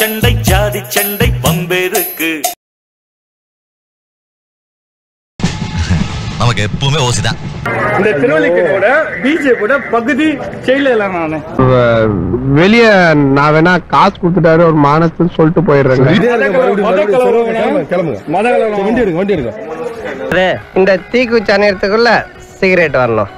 சண்டை ஜாதி சண்டை பம்பெருக்கு நமக்கு எப்பவுமே ஓசிதான் இந்த திருவள்ளிக்கனோட பிஜேபியோட பகுதி செயலாளர் நானு வெளிய நான் வேணா காசு கொடுத்துட்டாரு ஒரு மானத்துன்னு சொல்லிட்டு போயிடுறேங்க மதகலம் வண்டி எடுங்க வண்டி எடுங்க இந்த தீக்குச்சி அணையறதுக்குள்ள சிகரெட் வரணும்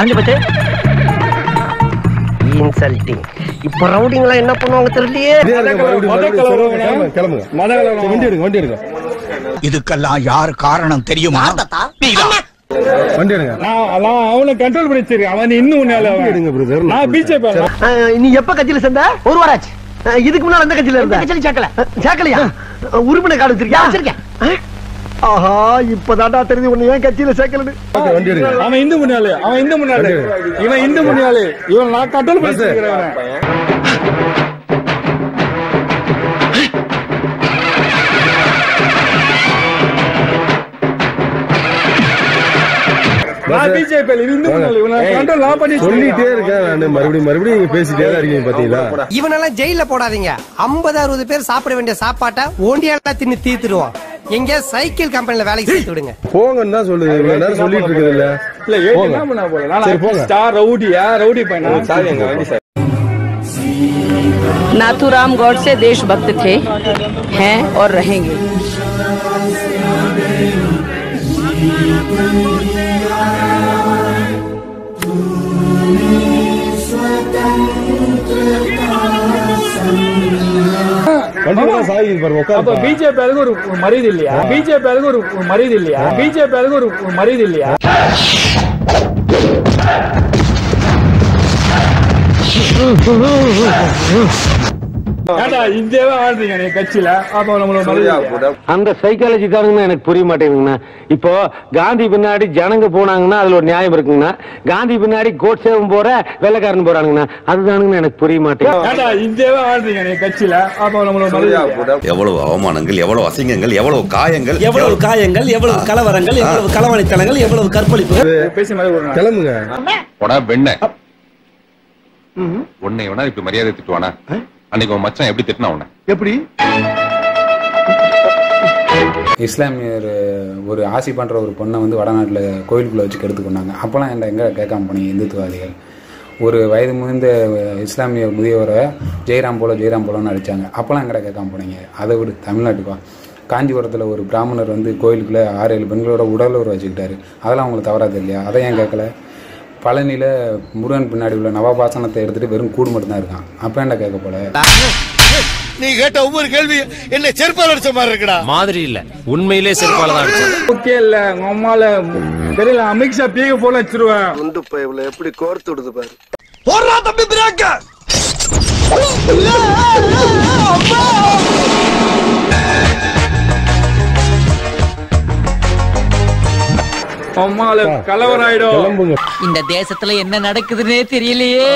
இன்சல்ட்டிங் இப்ப ரவுடிங்களா என்ன பண்ணுவாங்க தெரியலையே கிளம்புங்க மதகலம் வண்டி எடுங்க வண்டி எடுங்க இதுக்கெல்லாம் யார் காரணம் தெரியுமா வண்டி எடுங்க நான் நான் அவனை கண்ட்ரோல் பண்ணி வச்சிருக்கேன் அவன் இன்னும் முன்னால எடுங்க பிரதர் நான் பிஜேபி நீ எப்ப கட்சியில சேர்ந்த ஒரு வாரம் ஆச்சு அஹ் இதுக்கு முன்னால எந்த கட்சியில இருந்த கட்சியில சேர்க்கல சேர்க்கலையா உறுப்பினர் கார்டு வச்சிருக்கியா வச்சிருக்கேன் ஆஹா இப்பதான்டா தெரிஞ்சு உன்னை ஏன் கட்சியில சேர்க்கலன்னு வண்டி எடுங்க அவன் இந்து முன்னாலே அவன் இந்து முன்னாலே இவன் இந்து முன்னாலே இவன் நான் கண்ட்ரோல் பண்ணி வச்சிருக்கிறேன் நான் பிஜேபி இந்து முன்னாலே இவனை கண்ட்ரோல் நான் பண்ணி சொல்லிட்டே இருக்கேன் நான் மறுபடியும் மறுபடியும் நீங்க பேசிட்டே தான் இருக்கீங்க பாத்தீங்களா இவனெல்லாம் ஜெயில போடாதீங்க ஐம்பது அறுபது பேர் சாப்பிட வேண்டிய சாப்பாட்டை ஓண்டியாலாம் தின்னு தீத்துருவோம் எங்க சைக்கிள் கம்பெனில வேலைக்கு சேர்த்து விடுங்க போங்கன்னு தான் சொல்லுது இவ்வளவு நேரம் சொல்லிட்டு இருக்குது இல்ல இல்ல ஏய், என்ன பண்ண போல சரி, போங்க. நான் ஸ்டார் ரவுடியா ரவுடி பையனா சாரி எங்க வண்டி சார் नाथूराम गौडसे देशभक्त थे हैं और रहेंगे வண்டி தான் சாய் பாருங்க அப்ப உட்காரு பிஜேபி அதுக்கு ஒரு மரியாதை இல்லையா பிஜேபி அதுக்கு ஒரு மரியாதை இல்லையா பிஜேபி அதுக்கு ஒரு மரியாதை இல்லையா ஏண்டா இந்தியாவே ஆடுறீங்க நீ கட்சியில அப்ப நம்மள மரியாதை அந்த சைக்காலஜி தானுங்கண்ணா எனக்கு புரிய மாட்டேங்குதுங்கண்ணா இப்போ காந்தி பின்னாடி ஜனங்க போனாங்கன்னா அதுல ஒரு நியாயம் இருக்குங்கண்ணா காந்தி பின்னாடி கோட்சேவம் போற வெள்ளக்காரன் போறானுங்கண்ணா அதுதானுங்கண்ணா எனக்கு புரிய மாட்டேங்குது ஏண்டா இந்தியாவே ஆடுறீங்க நீ கட்சியில அப்ப நம்மள மரியாதை எவ்வளவு அவமானங்கள் எவ்வளவு அசிங்கங்கள் எவ்வளவு காயங்கள் எவ்வளவு காயங்கள் எவ்வளவு கலவரங்கள் எவ்வளவு களவாணித்தனங்கள் எவ்வளவு கற்பழிப்பு பேசி மாதிரி ஒரு கிளம்புங்க போடா பெண்ண உன்னை வேணா இப்ப மரியாதை திட்டுவானா அன்னைக்கு உன் மச்சான் எப்படி திட்டினா உன்னை எப்படி இஸ்லாமியர் ஒரு ஆசி பண்ற ஒரு பொண்ணை வந்து வடநாட்டில் கோயிலுக்குள்ள வச்சு கெடுத்து கொண்டாங்க அப்போல்லாம் என்கிட்ட எங்க கேட்காம போனீங்க இந்துத்துவாதிகள் ஒரு வயது முதிர்ந்த இஸ்லாமிய முதியவரை ஜெயராம் போல ஜெயராம் போலன்னு அடிச்சாங்க அப்போல்லாம் எங்கடா கேட்காம போனீங்க அதை விடு தமிழ்நாட்டுக்கு வா காஞ்சிபுரத்தில் ஒரு பிராமணர் வந்து கோயிலுக்குள்ள ஆறு ஏழு பெண்களோட உடல் உறவு வச்சுக்கிட்டாரு அதெல்லாம் உங்களுக்கு தவறாது இல்லையா அதை ஏன் கேட்கல பழனியில் முருகன் பின்னாடி உள்ள நவபாசனத்தை எடுத்துட்டு வெறும் கூடு மட்டும்தான் இருக்கான் அப்போ என்ன கேட்க போல நீ கேட்ட ஒவ்வொரு கேள்வி என்ன செருப்பால் அடிச்ச மாதிரி இருக்குடா மாதிரி இல்ல உண்மையிலே செருப்பால தான் அடிச்சது ஓகே இல்ல உங்க அம்மால தெரியல அமித்ஷா பீக போல வச்சிருவேன் குண்டு பைப்ல எப்படி கோர்த்து விடுது பாரு போடுறா தம்பி பிராக்க அம்மால கலவரம் ஆயிடும் கிளம்புங்க இந்த தேசத்துல என்ன நடக்குதுன்னே தெரியலையே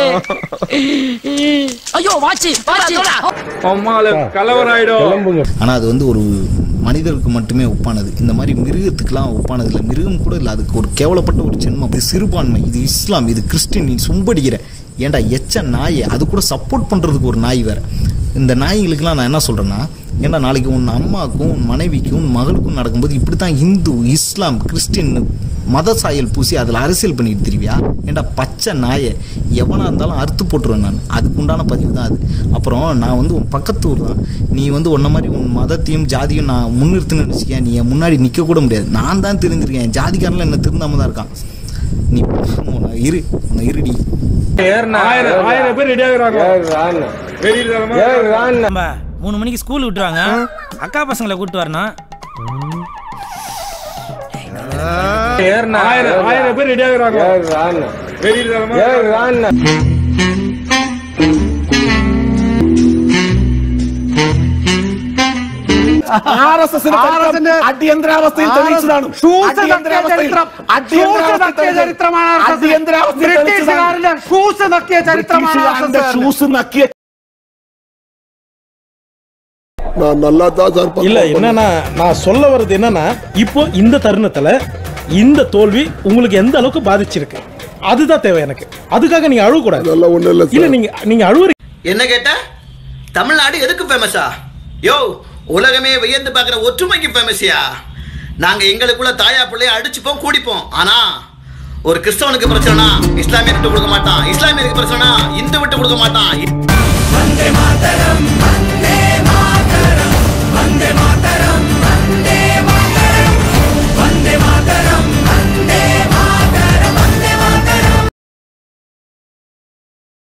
ஐயோ வாச்சி வாச்சி அம்மால கலவரம் ஆயிடும் கிளம்புங்க ஆனால் அது வந்து ஒரு மனிதருக்கு மட்டுமே ஒப்பானது இந்த மாதிரி மிருகத்துக்கெல்லாம் ஒப்பானது இல்லை மிருகம் கூட இல்லை அதுக்கு ஒரு கேவலப்பட்ட ஒரு ஜென்மம் இது சிறுபான்மை இது இஸ்லாம் இது கிறிஸ்டின் நீ சும்படிக்கிற ஏன்டா எச்ச நாயை அது கூட சப்போர்ட் பண்ணுறதுக்கு ஒரு நாய் வேற இந்த நாய்களுக்கெல்லாம் நான் என்ன சொல்கிறேன்னா ஏன்னா நாளைக்கு உன் அம்மாவுக்கும் உன் மனைவிக்கும் உன் மகளுக்கும் நடக்கும்போது இப்படி தான் இந்து இஸ்லாம் கிறிஸ்டின் மத சாயல் பூசி அதில் அரசியல் பண்ணிட்டு தெரிவியா ஏன்டா பச்சை நாயை எவனாக இருந்தாலும் அறுத்து போட்டுருவேன் நான் அதுக்கு உண்டான பதிவு தான் அது அப்புறம் நான் வந்து உன் பக்கத்து ஊர் தான் நீ வந்து உன்ன மாதிரி உன் மதத்தையும் ஜாதியும் நான் முன்னிறுத்துன்னு வச்சுக்கேன் நீ என் முன்னாடி நிற்க கூட முடியாது நான் தான் தெரிஞ்சிருக்கேன் என் ஜாதிக்காரன்லாம் என்ன திருந்தாம தான் இருக்கான் நீ உன்னை இரு உன்னை இருடி ஆயிரம் ஆயிரம் பேர் ரெடி ஆகுறாங்க வெளியில மூணு மணிக்கு ஸ்கூல் விட்டுருவாங்க அக்கா பசங்களை கூட்டு வரணும் ஆயிரம் ஆயிரம் பேர் ரெடி ஆகுறாங்க வெளியில അടിയന്തരാവസ്ഥയിൽ തെളിയിച്ചതാണ് അടിയന്തരാവസ്ഥയിൽ അടിയന്തരാവസ്ഥയിൽ അടിയന്തരാവസ്ഥയിൽ തെളിയിച്ചതാണ് ഷൂസ് നക്കിയ ബ്രിട്ടീഷുകാരന്റെ ഷൂസ് നക്കിയ நான் நல்லா தான் சார் இல்ல என்னன்னா நான் சொல்ல வர்றது என்னன்னா இப்போ இந்த தருணத்துல இந்த தோல்வி உங்களுக்கு எந்த அளவுக்கு பாதிச்சிருக்கு அதுதான் தேவை எனக்கு அதுக்காக நீங்க அழுவ கூடாது அதெல்லாம் ஒண்ணும் இல்ல இல்ல நீங்க நீங்க அழுவுறீங்க என்ன கேட்ட தமிழ்நாடு எதுக்கு ஃபேமஸா யோ உலகமே வியந்து பார்க்குற ஒற்றுமைக்கு ஃபேமஸ்யா நாங்க எங்களுக்குள்ள தாயா பிள்ளைய அடிச்சுப்போம் கூடிப்போம் ஆனா ஒரு கிறிஸ்தவனுக்கு பிரச்சனைனா இஸ்லாமிய விட்டு கொடுக்க மாட்டான் இஸ்லாமியருக்கு பிரச்சனைனா இந்து விட்டு கொடுக்க மாட்டான்